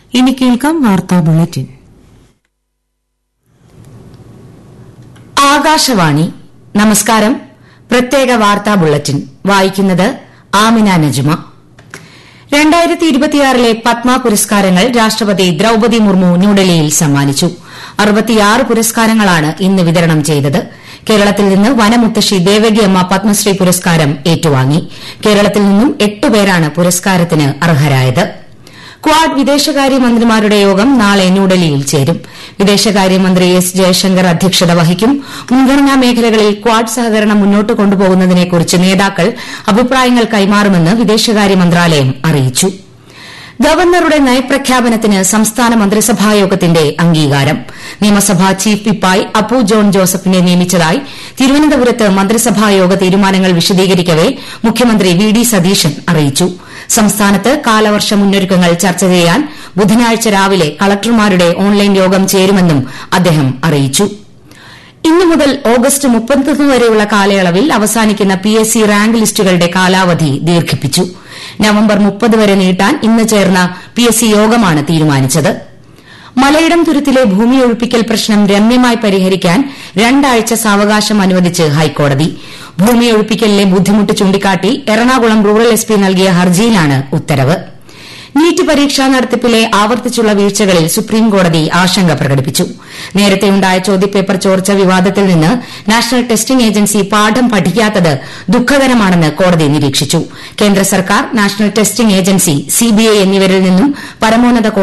ഇനി കേൾക്കാം വാർത്താ ബുള്ളറ്റിൻ ആകാശവാണി നമസ്കാരം പ്രത്യേക വാർത്താ ബുള്ളറ്റിൻ വായിക്കുന്നത് ആമിന നജുമ രണ്ടായിരത്തി ഇരുപത്തിയാറിലെ പത്മ പുരസ്കാരങ്ങൾ രാഷ്ട്രപതി ദ്രൌപതി മുർമു ന്യൂഡൽഹിയിൽ സമ്മാനിച്ചു അറുപത്തിയാറ് പുരസ്കാരങ്ങളാണ് ഇന്ന് വിതരണം ചെയ്തത് കേരളത്തിൽ നിന്ന് വനമുത്തശ്ശി ദേവകിയമ്മ പത്മശ്രീ പുരസ്കാരം ഏറ്റുവാങ്ങി കേരളത്തിൽ നിന്നും എട്ടുപേരാണ് പുരസ്കാരത്തിന് അർഹരായത് ക്വാഡ് വിദേശകാര്യമന്ത്രിമാരുടെ യോഗം നാളെ ന്യൂഡൽഹിയിൽ ചേരും വിദേശകാര്യമന്ത്രി എസ് ജയശങ്കർ അധ്യക്ഷത വഹിക്കും മുൻഗണനാ മേഖലകളിൽ ക്വാഡ് സഹകരണം മുന്നോട്ട് കൊണ്ടുപോകുന്നതിനെക്കുറിച്ച് നേതാക്കൾ അഭിപ്രായങ്ങൾ കൈമാറുമെന്ന് വിദേശകാര്യ മന്ത്രാലയം അറിയിച്ചു ഗവർണറുടെ നയപ്രഖ്യാപനത്തിന് സംസ്ഥാന മന്ത്രിസഭായോഗത്തിന്റെ അംഗീകാരം നിയമസഭാ ചീഫ് വിപ്പായി അപ്പു ജോൺ ജോസഫിനെ നിയമിച്ചതായി തിരുവനന്തപുരത്ത് മന്ത്രിസഭായോഗ തീരുമാനങ്ങൾ വിശദീകരിക്കവെ മുഖ്യമന്ത്രി വി ഡി സതീശൻ അറിയിച്ചു സംസ്ഥാനത്ത് കാലവർഷ മുന്നൊരുക്കങ്ങൾ ചർച്ച ചെയ്യാൻ ബുധനാഴ്ച രാവിലെ കളക്ടർമാരുടെ ഓൺലൈൻ യോഗം ചേരുമെന്നും അദ്ദേഹം അറിയിച്ചു ഇന്നു മുതൽ ഓഗസ്റ്റ് മുപ്പത്തൊന്ന് വരെയുള്ള കാലയളവിൽ അവസാനിക്കുന്ന പി എസ് സി റാങ്ക് ലിസ്റ്റുകളുടെ കാലാവധി ദീർഘിപ്പിച്ചു നവംബർ മുപ്പത് വരെ നീട്ടാൻ ഇന്ന് ചേർന്ന പി എസ് സി യോഗമാണ് തീരുമാനിച്ചത് മലയിടം തുരുത്തിലെ ഭൂമിയൊഴിപ്പിക്കൽ പ്രശ്നം രമ്യമായി പരിഹരിക്കാൻ രണ്ടാഴ്ച സാവകാശം അനുവദിച്ച് ഹൈക്കോടതി ഭൂമിയൊഴിപ്പിക്കലിലെ ബുദ്ധിമുട്ട് ചൂണ്ടിക്കാട്ടി എറണാകുളം റൂറൽ എസ് പി നൽകിയ ഹർജിയിലാണ് ഉത്തരവ് നീറ്റ് പരീക്ഷാ നടത്തിപ്പിലെ ആവർത്തിച്ചുള്ള വീഴ്ചകളിൽ സുപ്രീംകോടതി ആശങ്ക പ്രകടിപ്പിച്ചു നേരത്തെയുണ്ടായ ചോദ്യപേപ്പർ ചോർച്ച വിവാദത്തിൽ നിന്ന് നാഷണൽ ടെസ്റ്റിംഗ് ഏജൻസി പാഠം പഠിക്കാത്തത് ദുഃഖകരമാണെന്ന് കോടതി നിരീക്ഷിച്ചു കേന്ദ്ര സർക്കാർ നാഷണൽ ടെസ്റ്റിംഗ് ഏജൻസി സിബിഐ എന്നിവരിൽ നിന്നും പരമോന്നത